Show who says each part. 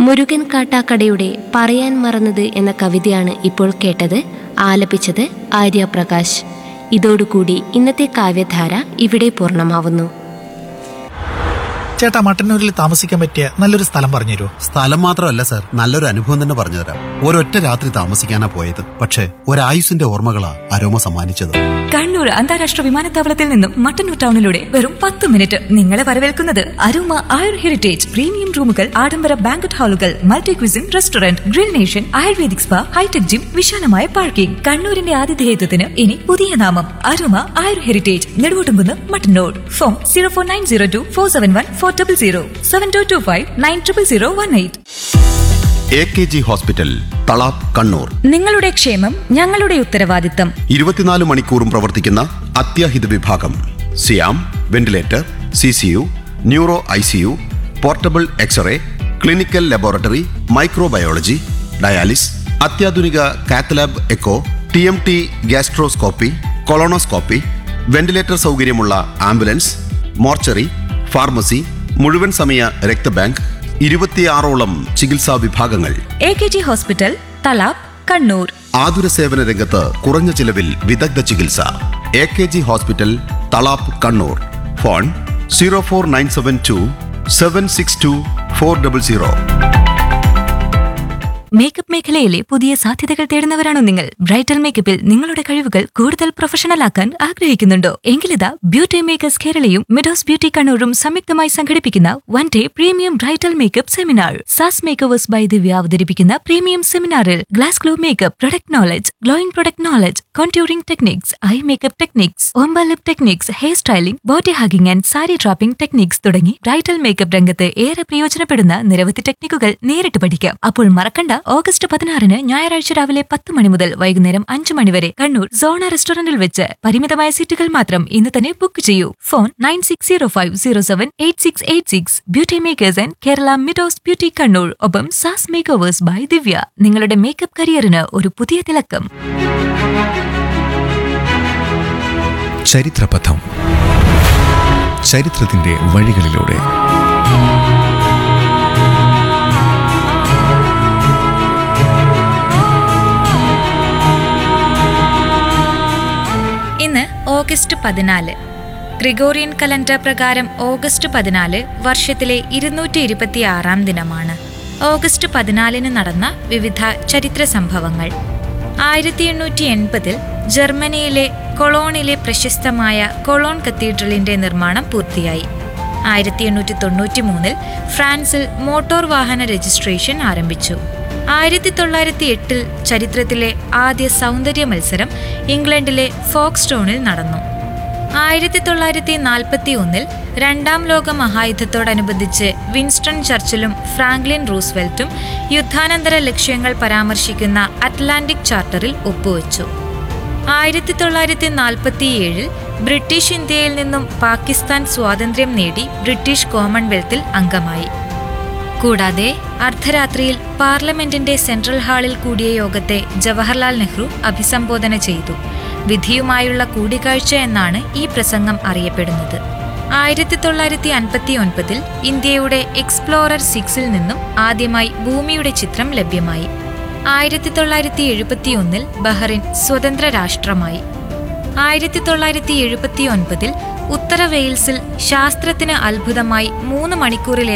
Speaker 1: മുരുകൻ കാട്ടാക്കടയുടെ പറയാൻ മറന്നത് എന്ന കവിതയാണ് ഇപ്പോൾ കേട്ടത് ആലപിച്ചത് ആര്യ പ്രകാശ് ഇതോടുകൂടി ഇന്നത്തെ കാവ്യധാര ഇവിടെ പൂർണ്ണമാവുന്നു
Speaker 2: ചേട്ടാ മട്ടന്നൂരിൽ താമസിക്കാൻ പറ്റിയ നല്ലൊരു സ്ഥലം പറഞ്ഞു തരുമോ
Speaker 3: സ്ഥലം മാത്രമല്ല സർ നല്ലൊരു അനുഭവം തന്നെ പറഞ്ഞുതരാം ഒരൊറ്റ രാത്രി താമസിക്കാനാ പോയത് പക്ഷേ ഒരായുസിന്റെ ഓർമ്മകളാ അരോമ സമ്മാനിച്ചത്
Speaker 4: കണ്ണൂർ അന്താരാഷ്ട്ര വിമാനത്താവളത്തിൽ നിന്നും മട്ടന്നൂർ ടൗണിലൂടെ വെറും പത്ത് മിനിറ്റ് നിങ്ങളെ വരവേൽക്കുന്നത് അരുമ ആയുർ ഹെറിറ്റേജ് പ്രീമിയം റൂമുകൾ ആഡംബര ബാങ്കറ്റ് ഹാളുകൾ multi cuisine restaurant grill nation ayurvedic spa hitech gym വിശാലമായ പാർക്കിംഗ് കണ്ണൂരിന്റെ ആതിഥേയത്വത്തിന് ഇനി പുതിയ നാമം Aruma Ayur heritage Neduvottumkunnu Mattannur phone zero four nine zero two four seven one four double zero seven two two five nine triple zero one eight
Speaker 3: A K G hospital Thalap Kannur
Speaker 4: നിങ്ങളുടെ ക്ഷേമം ഞങ്ങളുടെ ഉത്തരവാദിത്തം
Speaker 3: ഇരുപത്തിനാല് മണിക്കൂറും പ്രവർത്തിക്കുന്ന അത്യാഹിത വിഭാഗം സിയാം ventilator C C U neuro I C U portable x-ray clinical laboratory microbiology dialysis അത്യാധുനിക cath lab echo T M T gastroscopy colonoscopy ventilator സൗകര്യമുള്ള ആംബുലൻസ് മോർച്ചറി ഫാർമസി മുഴുവൻ സമയ രക്തബാങ്ക് ഇരുപത്തിയാറോളം ചികിത്സാ വിഭാഗങ്ങൾ
Speaker 4: A K G hospital Thalap Kannur
Speaker 3: ആതുര സേവന രംഗത്ത് കുറഞ്ഞ ചിലവിൽ വിദഗ്ധ ചികിത്സ A K G hospital Thalap Kannur phone zero four nine seven two seven six two four double zero
Speaker 4: makeup മേഖലയിലെ പുതിയ സാധ്യതകൾ തേടുന്നവരാണോ നിങ്ങൾ ബ്രൈഡൽ മേക്കപ്പിൽ നിങ്ങളുടെ കഴിവുകൾ കൂടുതൽ പ്രൊഫഷണൽ ആക്കാൻ ആഗ്രഹിക്കുന്നുണ്ടോ എങ്കിലിതാ ബ്യൂട്ടി മേക്കേഴ്സ് കേരളയും മിഡോസ് ബ്യൂട്ടി കണ്ണൂരും സംയുക്തമായി സംഘടിപ്പിക്കുന്ന one day premium bridal makeup seminar സാസ് മേക്കേഴ്സ് ബൈ ദിവ്യ അവതരിപ്പിക്കുന്ന പ്രീമിയം സെമിനാറിൽ glass glow makeup product knowledge glowing product knowledge contouring techniques eye makeup techniques ombre lip techniques hair styling body hugging and sari draping techniques തുടങ്ങി bridal makeup രംഗത്ത് ഏറെ പ്രയോജനപ്പെടുന്ന നിരവധി ടെക്നിക്കുകൾ നേരിട്ട് പഠിക്കാം അപ്പോൾ മറക്കണ്ട ഓഗസ്റ്റ് പതിനാറിന് ഞായറാഴ്ച രാവിലെ പത്ത് മണി മുതൽ വൈകുന്നേരം അഞ്ച് മണി വരെ കണ്ണൂർ സോണ റെസ്റ്റോറന്റിൽ വെച്ച് പരിമിതമായ സീറ്റുകൾ മാത്രം ഇന്ന് തന്നെ ബുക്ക് ചെയ്യൂ phone nine six zero five zero seven eight six eight six beauty makers and Kerala Midos beauty Kannur ഒപ്പം സാസ് മേക്ക് ഓവേഴ്സ് ബൈ ദിവ്യ നിങ്ങളുടെ മേക്കപ്പ് കരിയറിന് ഒരു പുതിയ തിളക്കം
Speaker 5: ചരിത്രപഥം ചരിത്രത്തിന്റെ വഴികളിലൂടെ
Speaker 4: ഇന്ന് ഓഗസ്റ്റ് പതിനാല് ഗ്രിഗോറിയൻ കലണ്ടർ പ്രകാരം ഓഗസ്റ്റ് പതിനാല് വർഷത്തിലെ ഇരുന്നൂറ്റി ഇരുപത്തി ആറാം ദിനമാണ് ഓഗസ്റ്റ് പതിനാലിന് നടന്ന വിവിധ ചരിത്ര സംഭവങ്ങൾ ആയിരത്തി എണ്ണൂറ്റി എൺപതിൽ ജർമ്മനിയിലെ കൊളോണിലെ പ്രശസ്തമായ കൊളോൺ കത്തീഡ്രലിന്റെ നിർമ്മാണം പൂർത്തിയായി ആയിരത്തി എണ്ണൂറ്റി തൊണ്ണൂറ്റി മൂന്നിൽ ഫ്രാൻസിൽ മോട്ടോർ വാഹന രജിസ്ട്രേഷൻ ആരംഭിച്ചു ആയിരത്തി തൊള്ളായിരത്തി എട്ടിൽ ചരിത്രത്തിലെ ആദ്യ സൗന്ദര്യ മത്സരം ഇംഗ്ലണ്ടിലെ ഫോക്സ്റ്റോണിൽ നടന്നു ആയിരത്തി തൊള്ളായിരത്തി നാൽപ്പത്തി ഒന്നിൽ രണ്ടാം ലോക മഹായുദ്ധത്തോടനുബന്ധിച്ച് വിൻസ്റ്റൺ ചർച്ചിലും ഫ്രാങ്ക്ലിൻ റൂസ്വെൽറ്റും യുദ്ധാനന്തര ലക്ഷ്യങ്ങൾ പരാമർശിക്കുന്ന അറ്റ്ലാന്റിക് ചാർട്ടറിൽ ഒപ്പുവെച്ചു ആയിരത്തി തൊള്ളായിരത്തി നാൽപ്പത്തിയേഴിൽ ബ്രിട്ടീഷ് ഇന്ത്യയിൽ നിന്നും പാകിസ്ഥാൻ സ്വാതന്ത്ര്യം നേടി ബ്രിട്ടീഷ് കോമൺവെൽത്തിൽ അംഗമായി കൂടാതെ അർദ്ധരാത്രിയിൽ പാർലമെന്റിന്റെ സെൻട്രൽ ഹാളിൽ കൂടിയ യോഗത്തെ ജവഹർലാൽ നെഹ്റു അഭിസംബോധന ചെയ്തു വിധിയുമായുള്ള കൂടിക്കാഴ്ച എന്നാണ് ഈ പ്രസംഗം അറിയപ്പെടുന്നത് ആയിരത്തി തൊള്ളായിരത്തി അൻപത്തി ഒൻപതിൽ ഇന്ത്യയുടെ എക്സ്പ്ലോറർ സിക്സിൽ നിന്നും ആദ്യമായി ഭൂമിയുടെ ചിത്രം ലഭ്യമായി ആയിരത്തി തൊള്ളായിരത്തി എഴുപത്തി ഒന്നിൽ ബഹ്റിൻ സ്വതന്ത്ര രാഷ്ട്രമായി ആയിരത്തി തൊള്ളായിരത്തി എഴുപത്തി ഒൻപതിൽ ഉത്തര വെയിൽസിൽ ശാസ്ത്രത്തിന് അത്ഭുതമായി മൂന്ന് മണിക്കൂറിലേറെ